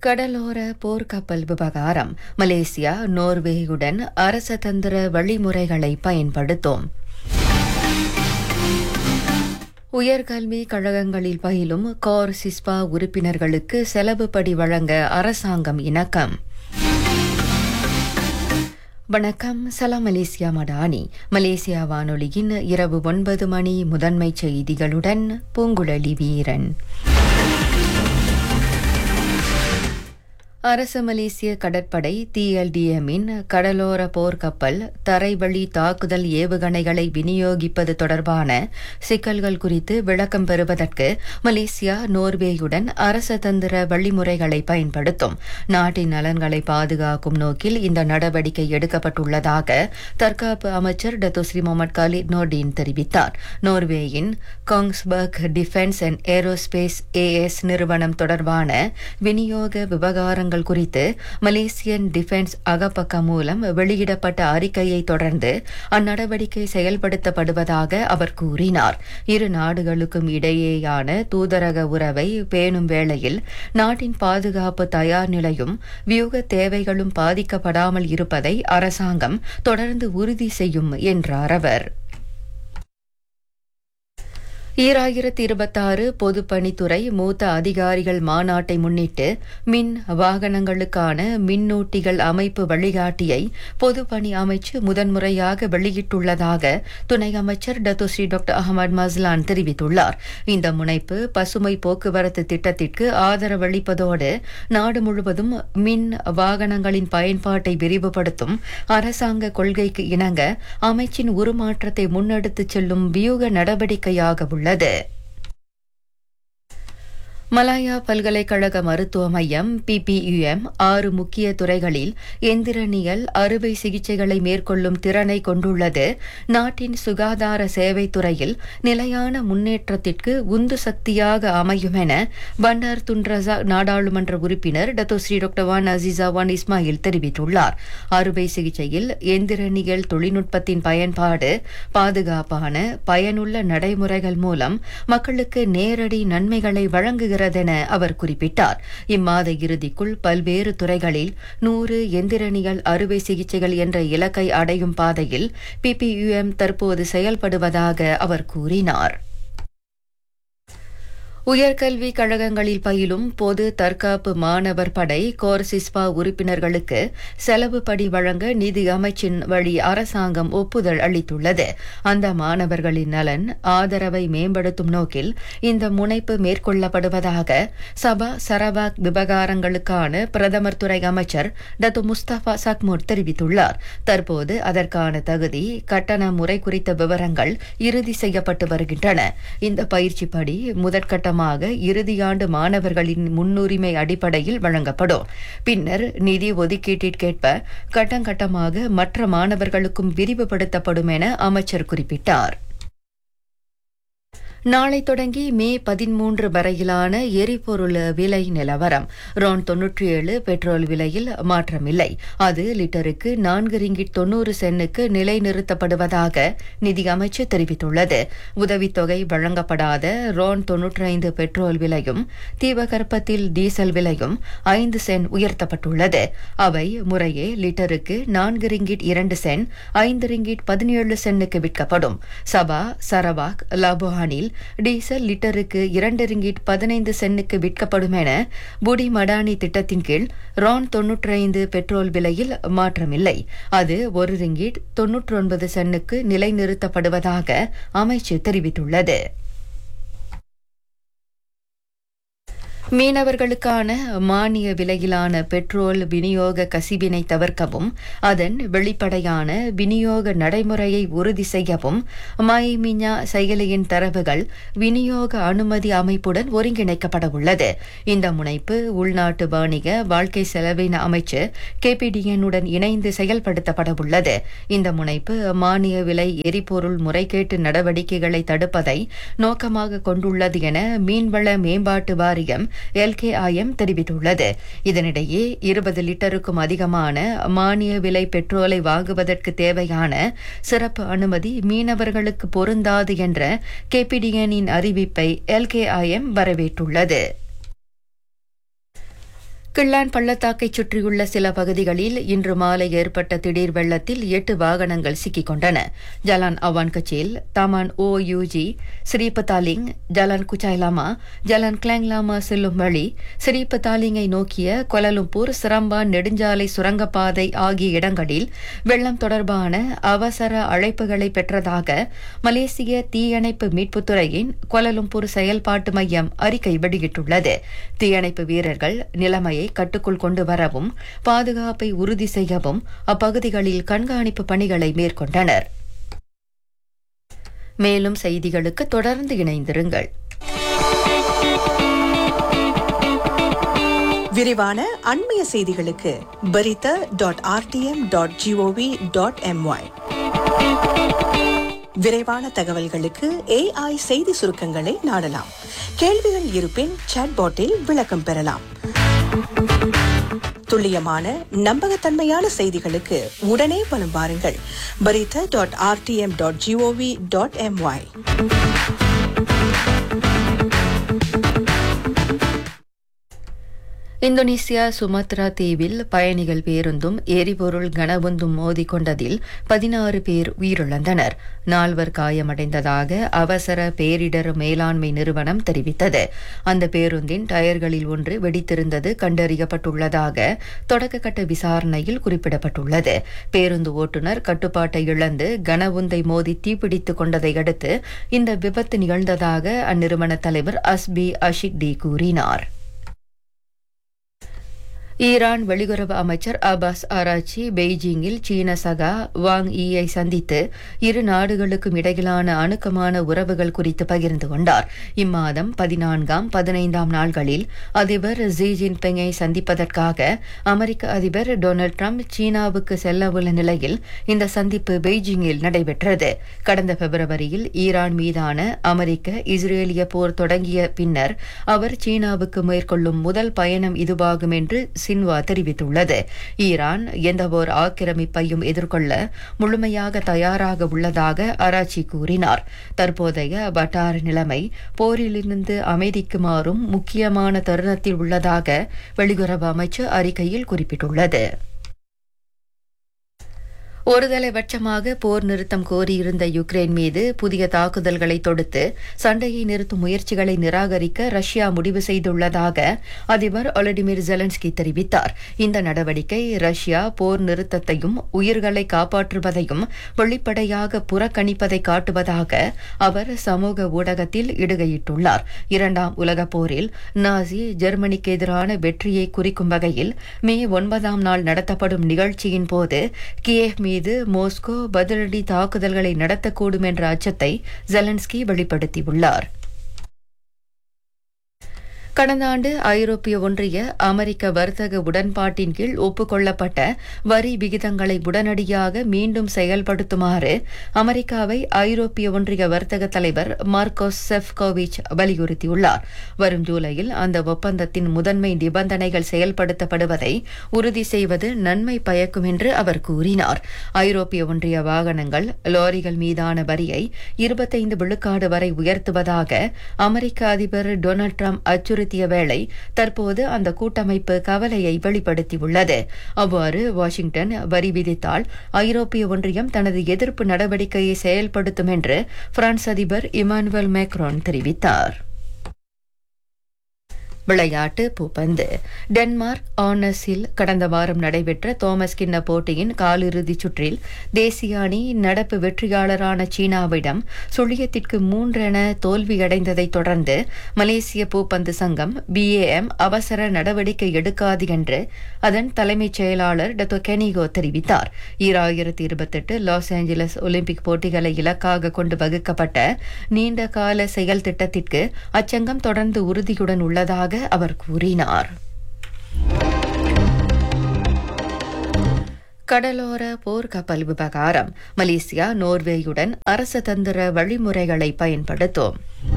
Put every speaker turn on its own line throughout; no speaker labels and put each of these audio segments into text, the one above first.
கடலோர போர்க்கப்பல் விவகாரம் மலேசியா நோர்வேயுடன் அரசதந்திர வழிமுறைகளை பயன்படுத்தும் உயர்கல்வி கழகங்களில் பயிலும் கோர் சிஸ்பா உறுப்பினர்களுக்கு செலவுப்படி வழங்க அரசாங்கம் இணக்கம் வணக்கம் சலாம் மலேசியா மடானி மலேசியா வானொலியின் இரவு ஒன்பது மணி முதன்மை செய்திகளுடன் பூங்குழலி வீரன் அரச மலேசிய கடற்படை டிஎல்டிஎம்மின் கடலோர போர்க்கப்பல் தரைவழி தாக்குதல் ஏவுகணைகளை விநியோகிப்பது தொடர்பான சிக்கல்கள் குறித்து விளக்கம் பெறுவதற்கு மலேசியா நோர்வேயுடன் அரச தந்திர வழிமுறைகளை பயன்படுத்தும் நாட்டின் நலன்களை பாதுகாக்கும் நோக்கில் இந்த நடவடிக்கை எடுக்கப்பட்டுள்ளதாக தற்காப்பு அமைச்சர் டத்தோஸ்ரீ முகமது காலித் நோர்டீன் தெரிவித்தார் நோர்வேயின் Kongsberg defence and aerospace AS நிறுவனம் தொடர்பான விநியோக விவகாரங்கள் விவகாரங்கள் குறித்து மலேசியன் டிஃபென்ஸ் அகப்பக்கம் மூலம் வெளியிடப்பட்ட அறிக்கையை தொடர்ந்து அந்நடவடிக்கை செயல்படுத்தப்படுவதாக அவர் கூறினார் இரு நாடுகளுக்கும் இடையேயான தூதரக உறவை பேணும் வேளையில் நாட்டின் பாதுகாப்பு தயார் நிலையும் வியூக தேவைகளும் பாதிக்கப்படாமல் இருப்பதை அரசாங்கம் தொடர்ந்து உறுதி செய்யும் என்றார் அவர் ஈராயிரத்தி இருபத்தாறு பொதுப்பணித்துறை மூத்த அதிகாரிகள் மாநாட்டை முன்னிட்டு மின் வாகனங்களுக்கான மின்னூட்டிகள் அமைப்பு வழிகாட்டியை பொதுப்பணி அமைச்சு முதன்முறையாக வெளியிட்டுள்ளதாக துணை அமைச்சர் டத்தோஸ்ரீ டாக்டர் அகமது மஸ்லான் தெரிவித்துள்ளார் இந்த முனைப்பு பசுமை போக்குவரத்து திட்டத்திற்கு ஆதரவளிப்பதோடு நாடு முழுவதும் மின் வாகனங்களின் பயன்பாட்டை விரிவுபடுத்தும் அரசாங்க கொள்கைக்கு இணங்க அமைச்சின் உருமாற்றத்தை முன்னெடுத்துச் செல்லும் வியூக நடவடிக்கையாக உள்ளது உள்ளது மலாயா பல்கலைக்கழக மருத்துவ மையம் பிபியுஎம் ஆறு முக்கிய துறைகளில் எந்திரனியல் அறுவை சிகிச்சைகளை மேற்கொள்ளும் திறனை கொண்டுள்ளது நாட்டின் சுகாதார சேவை துறையில் நிலையான முன்னேற்றத்திற்கு உந்து சக்தியாக அமையும் என பண்டார் துன்ரசா நாடாளுமன்ற உறுப்பினர் Datuk Seri doctor Wan Azizah Wan Ismail தெரிவித்துள்ளார் அறுவை சிகிச்சையில் எந்திரனியல் தொழில்நுட்பத்தின் பயன்பாடு பாதுகாப்பான பயனுள்ள நடைமுறைகள் மூலம் மக்களுக்கு நேரடி நன்மைகளை வழங்குகிறது வருகிறதென அவர் குறிப்பிட்டார் இம்மாத இறுதிக்குள் பல்வேறு துறைகளில் நூறு எந்திரனியல் அறுவை சிகிச்சைகள் என்ற இலக்கை அடையும் பாதையில் பிபியுஎம் தற்போது செயல்படுவதாக அவர் கூறினார் உயர்கல்வி கழகங்களில் பயிலும் பொது தற்காப்பு மாணவர் படை கோர்சிஸ்பா உறுப்பினர்களுக்கு செலவு படி வழங்க நிதி அமைச்சின் வழி அரசாங்கம் ஒப்புதல் அளித்துள்ளது அந்த மாணவர்களின் நலன் ஆதரவை மேம்படுத்தும் நோக்கில் இந்த முனைப்பு மேற்கொள்ளப்படுவதாக சபா சரபாக் விவகாரங்களுக்கான பிரதமர் துறை அமைச்சர் டத்து முஸ்தபா சக்மூர் தெரிவித்துள்ளார் தற்போது அதற்கான தகுதி கட்டண முறை குறித்த விவரங்கள் இறுதி செய்யப்பட்டு வருகின்றன இந்த பயிற்சிப்படி முதற்கட்ட கட்டமாக இறுதியாண்டு மாணவர்களின் முன்னுரிமை அடிப்படையில் வழங்கப்படும் பின்னர் நிதி ஒதுக்கீட்டிற்கேற்ப கட்டங்கட்டமாக மற்ற மாணவர்களுக்கும் விரிவுபடுத்தப்படும் என அமைச்சர் குறிப்பிட்டார் நாளை தொடங்கி மே பதிமூன்று வரையிலான எரிபொருள் விலை நிலவரம் ரோன் தொன்னூற்றி ஏழு பெட்ரோல் விலையில் மாற்றமில்லை அது லிட்டருக்கு நான்கு ரிங்கிட் தொன்னூறு சென்னுக்கு நிலைநிறுத்தப்படுவதாக நிதி அமைச்சு தெரிவித்துள்ளது உதவித்தொகை வழங்கப்படாத ரோன் தொன்னூற்றி ஐந்து பெட்ரோல் விலையும் தீபகற்பத்தில் டீசல் விலையும் ஐந்து சென் உயர்த்தப்பட்டுள்ளது அவை முறையே லிட்டருக்கு நான்கு ரிங்கிட் இரண்டு சென் ஐந்து ரிங்கிட் பதினேழு சென்னுக்கு விற்கப்படும் சபா சரவாக் லபோஹானில் டீசல் லிட்டருக்கு இரண்டு ரிங்கிட் பதினைந்து சென்னுக்கு விற்கப்படும் என புடி மடானி திட்டத்தின் கீழ் ரான் தொன்னூற்றி ஐந்து பெட்ரோல் விலையில் மாற்றமில்லை அது ஒரு ரிங்கிட் தொன்னூற்றி ஒன்பது சென்னுக்கு நிலைநிறுத்தப்படுவதாக அமைச்சு தெரிவித்துள்ளது மீனவர்களுக்கான மானிய விலையிலான பெட்ரோல் விநியோக கசிவினை தவிர்க்கவும் அதன் வெளிப்படையான விநியோக நடைமுறையை உறுதி செய்யவும் மைமிஞா செயலியின் தரவுகள் விநியோக அனுமதி அமைப்புடன் ஒருங்கிணைக்கப்பட உள்ளது இந்த முனைப்பு உள்நாட்டு வாணிக வாழ்க்கை செலவின அமைச்சு கேபிடிஎனுடன் இணைந்து செயல்படுத்தப்பட உள்ளது இந்த முனைப்பு மானிய விலை எரிபொருள் முறைகேட்டு நடவடிக்கைகளை தடுப்பதை நோக்கமாக கொண்டுள்ளது என மீன்வள மேம்பாட்டு வாரியம் எல்கேஐஎம் தெரிவித்துள்ளது இதனிடையே இருபது லிட்டருக்கும் அதிகமான மானிய விலை பெட்ரோலை வாங்குவதற்கு தேவையான சிறப்பு அனுமதி மீனவர்களுக்கு பொருந்தாது என்ற கேபிடிஎனின் அறிவிப்பை எல்கேஐஎம் வரவேற்றுள்ளது கிள்ளான் பள்ளத்தாக்கைச் சுற்றியுள்ள சில பகுதிகளில் இன்று மாலை ஏற்பட்ட திடீர் வெள்ளத்தில் எட்டு வாகனங்கள் சிக்கிக் கொண்டன Jalan Awan Kecil Taman O UG Sri Petaling Jalan Kuchai Lama Jalan Klang Lama செல்லும் வழி ஸ்ரீபதாலிங்கை நோக்கிய கொலலும்பூர் சிரம்பான் நெடுஞ்சாலை சுரங்கப்பாதை ஆகிய இடங்களில் வெள்ளம் தொடர்பான அவசர அழைப்புகளை பெற்றதாக மலேசிய தீயணைப்பு மீட்புத்துறையின் கொலலும்பூர் செயல்பாட்டு மையம் அறிக்கை வெளியிட்டுள்ளது தீயணைப்பு வீரர்கள் நிலைமையை கட்டுக்குள் கொண்டு வரவும் பாதுகாப்பை உறுதி செய்யவும் அப்பகுதிகளில் கண்காணிப்பு பணிகளை மேற்கொண்டனர் மேலும் செய்திகளுக்கு தொடர்ந்து இணைந்திருங்கள்
விரிவான அண்மைய செய்திகளுக்கு Berita dot RTM dot GOV dot MY விரைவான தகவல்களுக்கு ஏஐ செய்தி சுருக்கங்களை நாடலாம் கேள்விகள் இருப்பின் சாட்பாட்டில் விளக்கம் பெறலாம் துல்லியமான நம்பகத்தன்மையான செய்திகளுக்கு உடனே வலம் வாருங்கள் Berita dot RTM dot GOV dot MY
Indonesia Sumatra தீவில் பயணிகள் பேருந்தும் எரிபொருள் கனபந்தும் மோதிக்கொண்டதில் பதினாறு பேர் உயிரிழந்தனர் நால்வர் காயமடைந்ததாக அவசர பேரிடர் மேலாண்மை நிறுவனம் தெரிவித்தது அந்த பேருந்தின் டயர்களில் ஒன்று வெடித்திருந்தது கண்டறியப்பட்டுள்ளதாக தொடக்கக்கட்ட விசாரணையில் குறிப்பிடப்பட்டுள்ளது பேருந்து ஓட்டுநர் கட்டுப்பாட்டை இழந்து கனவுந்தை மோதி தீப்பிடித்துக் கொண்டதை அடுத்து இந்த விபத்து நிகழ்ந்ததாக அந்நிறுவன தலைவர் அஸ்பி அஷிக் டி கூறினார் ஈரான் வெளியுறவு அமைச்சர் அபாஸ் ஆராச்சி பெய்ஜிங்கில் சீன சகா வாங் ஈயை சந்தித்து இரு நாடுகளுக்கும் இடையிலான அணுக்கமான உறவுகள் குறித்து பகிர்ந்து கொண்டார் இம்மாதம் பதினான்காம் பதினைந்தாம் நாள்களில் அதிபர் ஜி ஜின்பிங்கை சந்திப்பதற்காக அமெரிக்க அதிபர் டொனால்டு டிரம்ப் சீனாவுக்கு செல்ல உள்ள நிலையில் இந்த சந்திப்பு பெய்ஜிங்கில் நடைபெற்றது கடந்த பிப்ரவரியில் ஈரான் மீதான அமெரிக்க இஸ்ரேலிய போர் தொடங்கிய பின்னர் அவர் சீனாவுக்கு மேற்கொள்ளும் முதல் பயணம் இதுவாகும் என்று சின்வா தெரிவித்துள்ளது ஈரான் எந்தவோர் ஆக்கிரமிப்பையும் எதிர்கொள்ள முழுமையாக தயாராக உள்ளதாக அராச்சி கூறினார் தற்போதைய வட்டார நிலைமை போரிலிருந்து அமைதிக்கு மாறும் முக்கியமான தருணத்தில் உள்ளதாக வெளியுறவு அமைச்சு அறிக்கையில் குறிப்பிட்டுள்ளது ஒருதலை பட்சமாக போர் நிறுத்தம் கோரியிருந்த யுக்ரைன் மீது புதிய தாக்குதல்களை தொடுத்து சண்டையை நிறுத்தும் முயற்சிகளை நிராகரிக்க ரஷ்யா முடிவு செய்துள்ளதாக அதிபர் ஒலடிமிர் ஜெலன்ஸ்கி தெரிவித்தார் இந்த நடவடிக்கை ரஷ்யா போர் நிறுத்தத்தையும் உயிர்களை காப்பாற்றுவதையும் வெளிப்படையாக புறக்கணிப்பதை காட்டுவதாக அவர் சமூக ஊடகத்தில் இடுகையிட்டுள்ளார் இரண்டாம் உலகப் போரில் நாசி ஜெர்மனிக்கு எதிரான வெற்றியை குறிக்கும் வகையில் மே ஒன்பதாம் நாள் நடத்தப்படும் நிகழ்ச்சியின் போது கியேவ் மீது மோஸ்கோ பதிலடி தாக்குதல்களை நடத்தக்கூடும் என்ற அச்சத்தை ஜெலன்ஸ்கி வெளிப்படுத்தியுள்ளார் கடந்த ஆண்டு ஐரோப்பிய ஒன்றிய அமெரிக்க வர்த்தக உடன்பாட்டின் கீழ் ஒப்புக்கொள்ளப்பட்ட வரி விகிதங்களை உடனடியாக மீண்டும் செயல்படுத்துமாறு அமெரிக்காவை ஐரோப்பிய ஒன்றிய வர்த்தக தலைவர் மார்க்கோஸ் செஃப்கோவிச் வலியுறுத்தியுள்ளார் வரும் ஜூலையில் அந்த ஒப்பந்தத்தின் முதன்மை நிபந்தனைகள் செயல்படுத்தப்படுவதை உறுதி செய்வது நன்மை பயக்கும் என்று அவர் கூறினார் ஐரோப்பிய ஒன்றிய வாகனங்கள் லாரிகள் மீதான வரியை இருபத்தைந்து விழுக்காடு வரை உயர்த்துவதாக அமெரிக்க அதிபர் டொனால்டு டிரம்ப் அச்சுறுத்திய வேளை தற்போது அந்த கூட்டமைப்பு கவலையை வெளிப்படுத்தியுள்ளது அவ்வாறு வாஷிங்டன் வரி விதித்தால் ஐரோப்பிய ஒன்றியம் தனது எதிர்ப்பு நடவடிக்கையை செயல்படுத்தும் என்று பிரான்ஸ் அதிபர் இமானுவேல் மேக்ரோன் தெரிவித்தார் விளையாட்டு பூப்பந்து டென்மார்க் ஆனஸில் கடந்த வாரம் நடைபெற்ற தோமஸ் கிண்ண போட்டியின் காலிறுதிச் சுற்றில் தேசிய அணி நடப்பு வெற்றியாளரான சீனாவிடம் சுழியத்திற்கு மூன்றென தோல்வியடைந்ததைத் தொடர்ந்து மலேசிய பூப்பந்து சங்கம் பிஏஎம் அவசர நடவடிக்கை எடுக்காது என்று அதன் தலைமைச் செயலாளர் டத்தோ கெனிகோ தெரிவித்தார் ஈராயிரத்தி இருபத்தெட்டு லாஸ் ஏஞ்சலஸ் ஒலிம்பிக் போட்டிகளை இலக்காக கொண்டு வகுக்கப்பட்ட நீண்ட கால செயல் திட்டத்திற்கு அச்சங்கம் தொடர்ந்து உறுதியுடன் உள்ளதாக அவர் கூறினார் கடலோர போர்க்கப்பல் விவகாரம் மலேசியா நோர்வேயுடன் அரசு தந்திர வழிமுறைகளை பயன்படுத்தும்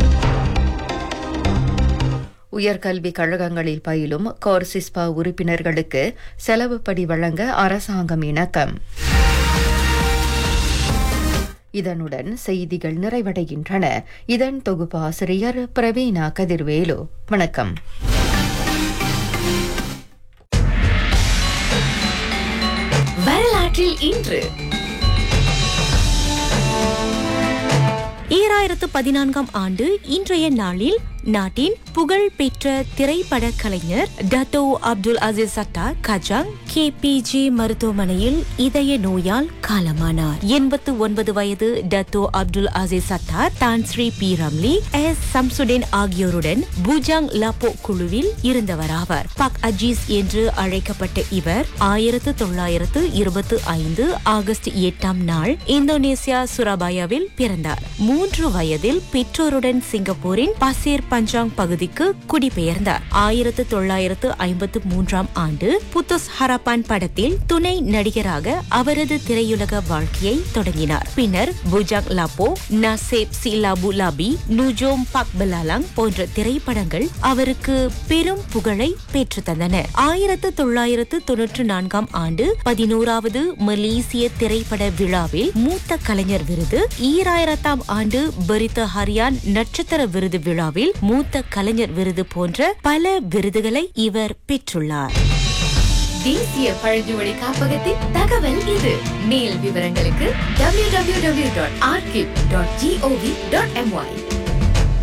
உயர்கல்வி கழகங்களில் பயிலும் கோர்சிஸ்பா உறுப்பினர்களுக்கு செலவுப்படி வழங்க அரசாங்கம் இணக்கம் இதனுடன் செய்திகள் நிறைவடைகின்றன இதன் தொகுப்பாசிரியர் பிரவீனா கதிர்வேலு வணக்கம் வரலாற்றில் இன்று
ஈராயிரத்து பதினான்காம் ஆண்டு இன்றைய நாளில் நாட்டின் புகழ் பெற்ற திரைப்பட கலைஞர் Datuk Abdul Aziz Sattar Kajang K P J மருத்துவமனையில் இதய நோயால் காலமானார் எண்பத்து ஒன்பது வயது Dato Abdul Aziz Sattar Tan Sri P Ramlee S Shamsuddin ஆகியோருடன் பூஜாங் லாப்போ குழுவில் இருந்தவராவார் பக் அஜீஸ் என்று அழைக்கப்பட்ட இவர் ஆயிரத்து தொள்ளாயிரத்து இருபத்து ஐந்து ஆகஸ்ட் எட்டாம் நாள் இந்தோனேசியா சுரபாயாவில் பிறந்தார் மூன்று வயதில் பெற்றோருடன் சிங்கப்பூரின் பசீர் பஞ்சாங் பகுதிக்கு குடிபெயர்ந்தார் ஆயிரத்து தொள்ளாயிரத்து ஐம்பத்து மூன்றாம் ஆண்டு புத்துஸ் ஹரப்பான் படத்தில் துணை நடிகராக அவரது திரையுலக வாழ்க்கையை தொடங்கினார் பின்னர் புஜாங் லாப்போ நசேப் சிலாபு லாபி நுஜோம் பக் பலாலாங் போன்ற திரைப்படங்கள் அவருக்கு பெரும் புகழை பெற்றுத் தந்தன ஆயிரத்து தொள்ளாயிரத்து தொன்னூற்று நான்காம் ஆண்டு பதினோராவது மலேசிய திரைப்பட விழாவில் மூத்த கலைஞர் விருது ஈராயிரத்தாம் ஆண்டு பரித்த ஹரியான் நட்சத்திர விருது விழாவில் மூத்த கலைஞர் விருது போன்ற பல விருதுகளை இவர் பெற்றுள்ளார்
தேசிய பழங்குடி காப்பகத்தின் தகவல் இது மேல் விவரங்களுக்கு www.archive.gov.my